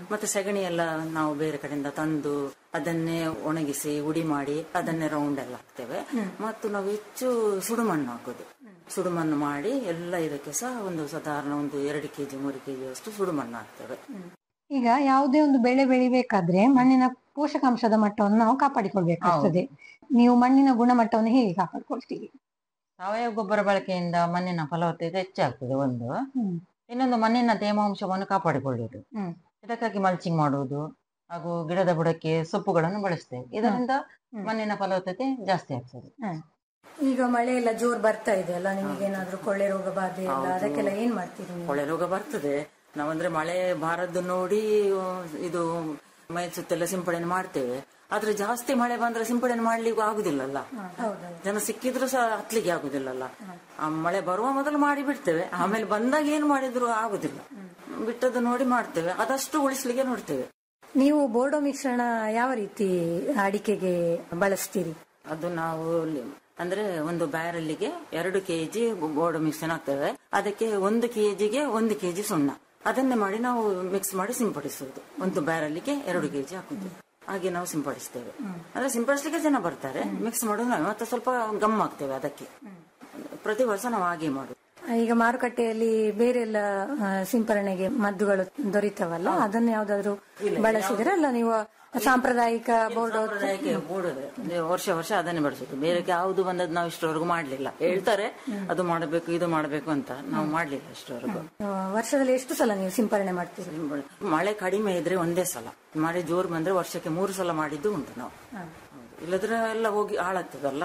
ಮತ್ತೆ ಸೆಗಣಿ ಎಲ್ಲ ನಾವು ಬೇರೆ ಕಡೆಯಿಂದ ತಂದು ಅದನ್ನೇ ಒಣಗಿಸಿ ಉಡಿ ಮಾಡಿ ಅದನ್ನೇ ರೌಂಡ್ ಎಲ್ಲ ಹಾಕ್ತೇವೆ ಮತ್ತು ನಾವು ಹೆಚ್ಚು ಸುಡುಮಣ್ಣು ಹಾಕೋದು ಸುಡುಮಣ್ಣು ಮಾಡಿ ಎಲ್ಲ ಇದಕ್ಕೆ ಸಹ ಒಂದು ಸಾಧಾರಣ ಒಂದು ಎರಡು ಕೆಜಿ ಮೂರು ಕೆಜಿ ಅಷ್ಟು ಸುಡುಮಣ್ಣು ಹಾಕ್ತೇವೆ ಈಗ ಯಾವುದೇ ಒಂದು ಬೆಳೆ ಬೆಳಿಬೇಕಾದ್ರೆ ಮಣ್ಣಿನ ಪೋಷಕಾಂಶದ ಮಟ್ಟವನ್ನು ನಾವು ಕಾಪಾಡಿಕೊಳ್ಬೇಕಾಗ್ತದೆ ನೀವು ಮಣ್ಣಿನ ಗುಣಮಟ್ಟವನ್ನು ಹೇಗೆ ಕಾಪಾಡಿಕೊಳ್ತೀರಿ ಸಾವಯವ ಗೊಬ್ಬರ ಬಳಕೆಯಿಂದ ಮಣ್ಣಿನ ಫಲವತ್ತತೆ ಹೆಚ್ಚಾಗ್ತದೆ ಒಂದು ಹ್ಮ್. ಇನ್ನೊಂದು ಮಣ್ಣಿನ ತೇವಾಂಶವನ್ನು ಕಾಪಾಡಿಕೊಳ್ಳುವುದು ಹ್ಮ್. ಇದಕ್ಕಾಗಿ ಮಲ್ಚಿಂಗ್ ಮಾಡುವುದು ಹಾಗೂ ಗಿಡದ ಬುಡಕ್ಕೆ ಸೊಪ್ಪುಗಳನ್ನು ಬಳಸ್ತೇವೆ ಇದರಿಂದ ಹ್ಮ್. ಮಣ್ಣಿನ ಫಲವತ್ತತೆ ಜಾಸ್ತಿ ಆಗ್ತದೆ ಈಗ ಮಳೆ ಎಲ್ಲ ಜೋರ್ ಬರ್ತಾ ಇದೆ ಅಲ್ಲ ನಿಮಗೆ ಏನಾದ್ರೂ ಕೊಳ್ಳೆ ರೋಗ ಬಾಧೆ ಎಲ್ಲ ಅದಕ್ಕೆಲ್ಲ ಏನ್ ಮಾಡ್ತೀರಿ ನೀವು ಕೊಳೆ ರೋಗ ಬರ್ತದೆ ನಾವಂದ್ರೆ ಮಳೆ ಬಾರದ್ದು ನೋಡಿ ಆ, ಇದು ಮೈ ಸುತ್ತೆಲ್ಲ ಸಿಂಪಡಣೆ ಮಾಡ್ತೇವೆ ಆದ್ರೆ ಜಾಸ್ತಿ ಮಳೆ ಬಂದ್ರೆ ಸಿಂಪಡಣೆ ಮಾಡ್ಲಿಕ್ಕೂ ಆಗುದಿಲ್ಲಲ್ಲ ಹೌದೌದು ಜನ ಸಿಕ್ಕಿದ್ರು ಸಹ ಹತ್ಲಿಕ್ಕೆ ಆಗುದಿಲ್ಲಲ್ಲ ಆ ಮಳೆ ಬರುವ ಮೊದಲು ಮಾಡಿ ಬಿಡ್ತೇವೆ ಆಮೇಲೆ ಬಂದಾಗ ಏನು ಮಾಡಿದ್ರು ಆಗುದಿಲ್ಲ ಬಿಟ್ಟದ್ದು ನೋಡಿ ಮಾಡ್ತೇವೆ ಅದಷ್ಟು ಉಳಿಸ್ಲಿಕ್ಕೆ ನೋಡ್ತೇವೆ ನೀವು ಬೋರ್ಡೋ ಮಿಶ್ರಣ ಯಾವ ರೀತಿ ಅಡಿಕೆಗೆ ಬಳಸ್ತೀರಿ ಅದು ನಾವು ಲಿ- ಅಂದ್ರೆ ಒಂದು ಬ್ಯಾರಲ್ಲಿಗೆ ಎರಡು ಕೆಜಿ ಗೋಡು ಮಿಶ್ರಣ ಹಾಕ್ತೇವೆ ಅದಕ್ಕೆ ಒಂದು ಕೆಜಿಗೆ ಒಂದು ಕೆಜಿ ಸುಣ್ಣ ಅದನ್ನೇ ಮಾಡಿ ನಾವು ಮಿಕ್ಸ್ ಮಾಡಿ ಸಿಂಪಡಿಸುವುದು ಒಂದು ಬ್ಯಾರಲ್ಲಿಗೆ ಎರಡು ಕೆಜಿ ಹಾಕುದು ಹಾಗೆ ನಾವು ಸಿಂಪಡಿಸ್ತೇವೆ ಅಂದ್ರೆ ಸಿಂಪಡಿಸ್ಲಿಕ್ಕೆ ಜನ ಬರ್ತಾರೆ ಮಿಕ್ಸ್ ಮಾಡೋದು ನಾವು ಮತ್ತೆ ಸ್ವಲ್ಪ ಗಮ್ ಹಾಕ್ತೇವೆ ಅದಕ್ಕೆ ಪ್ರತಿ ವರ್ಷ ನಾವು ಹಾಗೆ ಮಾಡುದು ಈಗ ಮಾರುಕಟ್ಟೆಯಲ್ಲಿ ಬೇರೆ ಎಲ್ಲ ಆ, ಸಿಂಪರಣೆಗೆ ಮದ್ದುಗಳು ದೊರೀತವಲ್ಲ ಅದನ್ನ ಯಾವ್ದಾದ್ರು ಬಳಸಿದ್ರೆ ಅಲ್ಲ ನೀವು ಸಾಂಪ್ರದಾಯಿಕ ಬೋರ್ಡೋ ಸಾಂಪ್ರದಾಯಿಕ ಮೂಡುದು ಅಂದ್ರೆ ವರ್ಷ ವರ್ಷ ಅದನ್ನೇ ಬಳಸುದು ಬೇರೆ ಯಾವುದು ಬಂದದ್ದು ನಾವು ಇಷ್ಟವರೆಗೂ ಮಾಡ್ಲಿಲ್ಲ ಹೇಳ್ತಾರೆ ಅದು ಮಾಡಬೇಕು ಇದು ಮಾಡಬೇಕು ಅಂತ ನಾವು ಮಾಡ್ಲಿಲ್ಲ ಇಷ್ಟವರೆಗೂ ಆ, ವರ್ಷದಲ್ಲಿ ಎಷ್ಟು ಸಲ ನೀವು ಸಿಂಪರಣೆ ಮಾಡ್ತೀರಿ ಮಳೆ ಕಡಿಮೆ ಇದ್ರೆ ಒಂದೇ ಸಲ ಮಳೆ ಜೋರು ಬಂದ್ರೆ ವರ್ಷಕ್ಕೆ ಮೂರು ಸಲ ಮಾಡಿದ್ದು ಉಂಟು ನಾವು ಹೌದು. ಇಲ್ಲದ್ರೆ ಎಲ್ಲ ಹೋಗಿ ಹಾಳಾಗ್ತದಲ್ಲ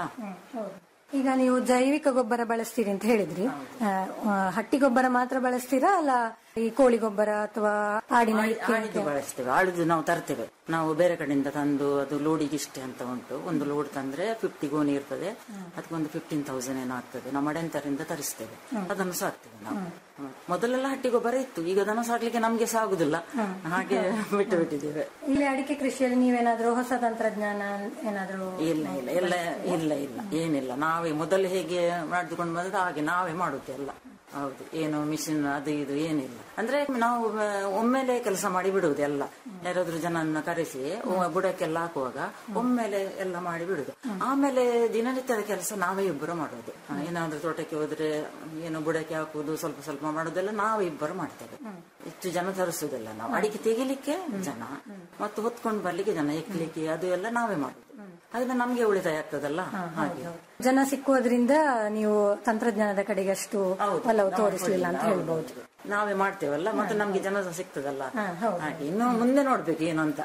ಈಗ ನೀವು ಜೈವಿಕ ಗೊಬ್ಬರ ಬಳಸ್ತೀರಿ ಅಂತ ಹೇಳಿದ್ರಿ ಆ, ಆ, ಹಟ್ಟಿ ಗೊಬ್ಬರ ಮಾತ್ರ ಬಳಸ್ತೀರಾ ಅಲ್ಲ ಈ ಕೋಳಿ ಗೊಬ್ಬರ ಅಥವಾ ಆಡಿನ ಹಿಕ್ಕೆ ಆಡಿದ್ದು ಬಳಸ್ತೇವೆ ಆಡಿದ್ದು ನಾವು ತರ್ತೇವೆ ನಾವು ಬೇರೆ ಕಡೆಯಿಂದ ತಂದು ಅದು ಲೋಡಿಗೆ ಇಷ್ಟೇ ಅಂತ ಉಂಟು ಒಂದು ಲೋಡ್ ತಂದ್ರೆ ಫಿಫ್ಟಿ ಗೋಣಿ ಇರ್ತದೆ ಅದಕ್ಕೊಂದು ಫಿಫ್ಟೀನ್ ತೌಸಂಡ್ ಏನೋ ಆಗ್ತದೆ ನಾವು ಮಡೆಂತರಿಂದ ತರಿಸ್ತೇವೆ ಅದನ್ನು ಸಾಕ್ತೇವೆ ನಾವು ಮೊದಲೆಲ್ಲ ಹಟ್ಟಿ ಗೊಬ್ಬರ ಇತ್ತು ಈಗ ದನ ಸಾಕ್ಲಿಕ್ಕೆ ನಮ್ಗೆ ಸಹ ಆಗುದಿಲ್ಲ ಹಾಗೆ ಬಿಟ್ಟು ಬಿಟ್ಟಿದ್ದೇವೆ ಇಲ್ಲಿ ಅಡಿಕೆ ಕೃಷಿಯಲ್ಲಿ ನೀವೇನಾದ್ರೂ ಹೊಸ ತಂತ್ರಜ್ಞಾನ ಏನಾದ್ರೂ ಇಲ್ಲ ಇಲ್ಲ ಎಲ್ಲ ಇಲ್ಲ ಇಲ್ಲ ಏನಿಲ್ಲ ನಾವೇ ಮೊದಲು ಹೇಗೆ ಮಾಡಿಕೊಂಡು ಬಂದದ್ದು ಹಾಗೆ ನಾವೇ ಮಾಡುದು ಎಲ್ಲ ಹೌದು ಏನು ಮಿಷಿನ್ ಅದು ಇದು ಏನಿಲ್ಲ ಅಂದ್ರೆ ನಾವು ಆ, ಒಮ್ಮೆಲೆ ಕೆಲಸ ಮಾಡಿ ಬಿಡುವುದು ಎಲ್ಲ ಯಾರಾದ್ರೂ ಜನನ್ನ ಕರೆಸಿ ಒ- ಬುಡಕ್ಕೆಲ್ಲ ಹಾಕುವಾಗ ಒಮ್ಮೆಲೆ ಎಲ್ಲ ಮಾಡಿ ಬಿಡುದು ಆಮೇಲೆ ದಿನನಿತ್ಯದ ಕೆಲಸ ನಾವೇ ಇಬ್ಬರು ಮಾಡೋದು ಆ, ಏನಾದ್ರೂ ತೋಟಕ್ಕೆ ಹೋದ್ರೆ ಏನು ಬುಡಕ್ಕೆ ಹಾಕುವುದು ಸ್ವಲ್ಪ ಸ್ವಲ್ಪ ಮಾಡೋದೆಲ್ಲ ನಾವೇ ಇಬ್ಬರು ಮಾಡ್ತೇವೆ ಹೆಚ್ಚು ಜನ ತರಿಸುವುದಿಲ್ಲ ನಾವು ಅಡಿಕೆ ತೆಗಿಲಿಕ್ಕೆ ಜನ ಮತ್ತು ಹೊತ್ಕೊಂಡು ಬರ್ಲಿಕ್ಕೆ ಜನ ಎಕ್ಲಿಕ್ಕೆ ಅದು ಎಲ್ಲ ನಾವೇ ಮಾಡುದು ಅದರಿಂದ ನಮ್ಗೆ ಉಳಿತಾಯ ಆಗ್ತದಲ್ಲ ಹಾಗೆ ಜನ ಸಿಕ್ಕುವುದರಿಂದ ನೀವು ತಂತ್ರಜ್ಞಾನದ ಕಡೆಗೆ ಅಷ್ಟು ಒಲವು ತೋರಿಸಲಿಲ್ಲ ಅಂತ ಹೇಳ್ಬಹುದು ನಾವೇ ಮಾಡ್ತೇವಲ್ಲ ಮತ್ತೆ ನಮ್ಗೆ ಜನ ಸಹ ಸಿಗ್ತದಲ್ಲ ಹಾಗೆ ಇನ್ನು ಮುಂದೆ ನೋಡ್ಬೇಕು ಏನು ಅಂತ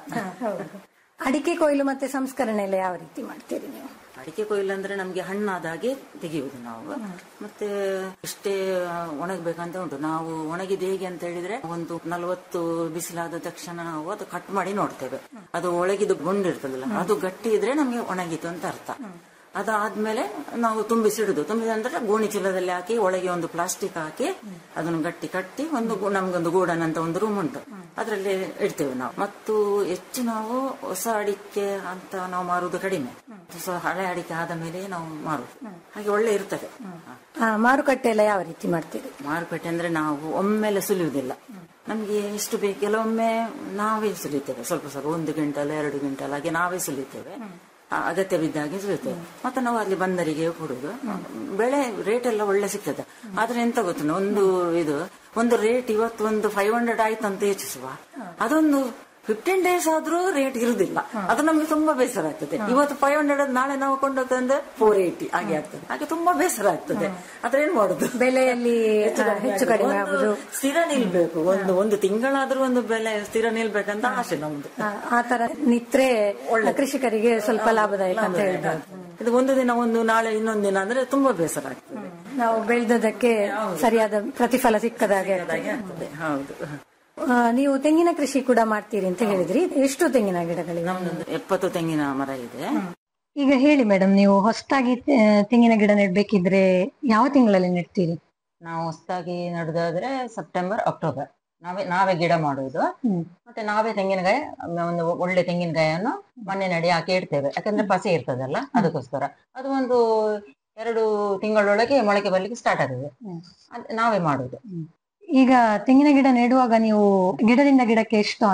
ಅಡಿಕೆ ಕೊಯ್ಲು ಮತ್ತೆ ಸಂಸ್ಕರಣೆ ಎಲ್ಲ ಯಾವ ರೀತಿ ಮಾಡ್ತೀರಿ ನೀವು ಅಡಿಕೆ ಕೊಯ್ಲು ಅಂದ್ರೆ ನಮ್ಗೆ ಹಣ್ಣಾದ ಹಾಗೆ ತೆಗೆಯುವುದು ನಾವು ಮತ್ತೆ ಇಷ್ಟೇ ಒಣಗಬೇಕಂತ ಉಂಟು ನಾವು ಒಣಗಿದ ಹೇಗೆ ಅಂತ ಹೇಳಿದ್ರೆ ಒಂದು ನಲವತ್ತು ಬಿಸಿಲಾದ ತಕ್ಷಣ ನಾವು ಅದು ಕಟ್ ಮಾಡಿ ನೋಡ್ತೇವೆ ಅದು ಒಳಗಿದು ಗುಂಡು ಇರ್ತದಲ್ಲ ಅದು ಗಟ್ಟಿ ಇದ್ರೆ ನಮ್ಗೆ ಒಣಗಿತು ಅಂತ ಅರ್ಥ ಅದಾದ್ಮೇಲೆ ನಾವು ತುಂಬಿಸಿಡುದು ತುಂಬಿದಂದ್ರೆ ಗೋಣಿ ಚೀಲದಲ್ಲಿ ಹಾಕಿ ಒಳಗೆ ಒಂದು ಪ್ಲಾಸ್ಟಿಕ್ ಹಾಕಿ ಅದನ್ನು ಗಟ್ಟಿ ಕಟ್ಟಿ ಒಂದು ಗು- ನಮ್ಗೊಂದು ಗೂಡನ್ ಅಂತ ಒಂದು ರೂಮ್ ಉಂಟು ಅದರಲ್ಲಿ ಇಡ್ತೇವೆ ನಾವು ಮತ್ತು ಹೆಚ್ಚು ನಾವು ಹೊಸ ಅಡಿಕೆ ಅಂತ ನಾವು ಮಾರುವುದು ಕಡಿಮೆ ಹೊಸ ಹಳೆ ಅಡಿಕೆ ಆದ ಮೇಲೆ ನಾವು ಮಾರುದು ಹಾಗೆ ಒಳ್ಳೆ ಇರ್ತದೆ ಆ, ಮಾರುಕಟ್ಟೆ ಎಲ್ಲ ಯಾವ ರೀತಿ ಮಾಡ್ತೀರಿ ಮಾರುಕಟ್ಟೆ ಅಂದ್ರೆ ನಾವು ಒಮ್ಮೆಲೆ ಸುಲಿಯುವುದಿಲ್ಲ ನಮ್ಗೆ ಎಷ್ಟು ಬೇಕು ಕೆಲವೊಮ್ಮೆ ನಾವೇ ಸುಲಿತೇವೆ ಸ್ವಲ್ಪ ಸ್ವಲ್ಪ ಒಂದು ಕ್ವಿಂಟಲ್ ಎರಡು ಕ್ವಿಂಟಲ್ ಹಾಗೆ ನಾವೇ ಸುಲಿತೇವೆ ಆ, ಅಗತ್ಯ ಬಿದ್ದಾಗೆ ಸುಲಿತೇವೆ ಮತ್ತೆ ನಾವು ಅಲ್ಲಿ ಬಂದರಿಗೆ ಕೊಡುದು ಬೆಳೆ ರೇಟ್ ಎಲ್ಲ ಒಳ್ಳೆ ಸಿಗ್ತದೆ ಆದ್ರೆ ಎಂತ ಗೊತ್ತ ಒಂದು ಇದು ಒಂದು ರೇಟ್ ಇವತ್ತು ಒಂದು ಫೈವ್ ಹಂಡ್ರೆಡ್ ಆಯ್ತು ಅಂತ ಯೋಚಿಸುವ ಅದೊಂದು ಫಿಫ್ಟೀನ್ ಡೇಸ್ ಆದ್ರೂ ರೇಟ್ ಇರುದಿಲ್ಲ ಅದು ನಮ್ಗೆ ತುಂಬಾ ಬೇಸರ ಆಗ್ತದೆ ಇವತ್ತು ಫೈವ್ ಹಂಡ್ರೆಡ್ ನಾಳೆ ನಾವು ಕೊಂಡೋಗ್ತಂದ್ರೆ ಫೋರ್ ಏಯ್ಟಿ ಹಾಗೆ ಆಗ್ತದೆ ಹಾಗೆ ತುಂಬಾ ಬೇಸರ ಆಗ್ತದೆ ಆದ್ರೆ ಏನ್ ಮಾಡುದು ಬೆಲೆಯಲ್ಲಿ ಆ, ಹೆಚ್ಚು ಕಡಿಮೆ ಒಂದು ಆಗುದು ಸ್ಥಿರ ನಿಲ್ಬೇಕು ಒಂದು ಒಂದು ತಿಂಗಳಾದ್ರೂ ಒಂದು ಬೆಲೆ ಸ್ಥಿರ ನಿಲ್ಬೇಕಂತ ಆಸೆ ನಮ್ದು ಆ, ಆ ತರ ನಿತ್ರೆ ಕೃಷಿಕರಿಗೆ ಸ್ವಲ್ಪ ಲಾಭದಾಯಕ ಅಂತ ಹೇಳ್ಬೋದು ಇದು ಒಂದು ದಿನ ಒಂದು ನಾಳೆ ಇನ್ನೊಂದು ದಿನ ಅಂದ್ರೆ ತುಂಬಾ ಬೇಸರ ಆಗ್ತದೆ ನಾವು ಬೆಳೆದದಕ್ಕೆ ಸರಿಯಾದ ಪ್ರತಿಫಲ ಸಿಕ್ಕದಾಗೆ ಆಗ್ತದೆ. ಹಾಗೆ ಆಗ್ತದೆ ಹೌದು ಆ, ನೀವು ತೆಂಗಿನ ಕೃಷಿ ಕೂಡ ಮಾಡ್ತೀರಿ ಅಂತ ಹೇಳಿದ್ರಿ ಎಷ್ಟು ತೆಂಗಿನ ಗಿಡಗಳಿವೆ ನಮ್ದೊಂದು ಎಪ್ಪತ್ತು ತೆಂಗಿನ ಮರ ಇದೆ ಈಗ ಹೇಳಿ ಮೇಡಮ್ ನೀವು ಹೊಸದಾಗಿ ತೆಂಗಿನ ಗಿಡ ನೆಡ್ಬೇಕಿದ್ರೆ ಯಾವ ತಿಂಗಳಲ್ಲಿ ನೆಡ್ತೀರಿ ನಾವು ಹೊಸದಾಗಿ ನಡುದಾದ್ರೆ ಸೆಪ್ಟೆಂಬರ್ ಅಕ್ಟೋಬರ್ ನಾವೇ ನಾವೇ ಗಿಡ ಮಾಡುವುದು ಮತ್ತೆ ನಾವೇ ತೆಂಗಿನಕಾಯಿ ಒಂದು ಒಳ್ಳೆ ತೆಂಗಿನಕಾಯಿಯನ್ನು ಮಣ್ಣಿನಡಿ ಹಾಕಿ ಇಡ್ತೇವೆ ಯಾಕಂದ್ರೆ ಪಸೆ ಇರ್ತದಲ್ಲ ಅದಕ್ಕೋಸ್ಕರ ಅದು ಒಂದು ಎರಡು ತಿಂಗಳೊಳಗೆ ಮೊಳಕೆ ಬರ್ಲಿಕ್ಕೆ ಸ್ಟಾರ್ಟ್ ಆಗ್ತದೆ ಅದ್ ನಾವೇ ಮಾಡುದು ಈಗ ತೆಂಗಿನ ಗಿಡ ನೆಡುವಾಗ ನೀವು ಗಿಡದಿಂದ ಗಿಡಕ್ಕೆ ಎಷ್ಟು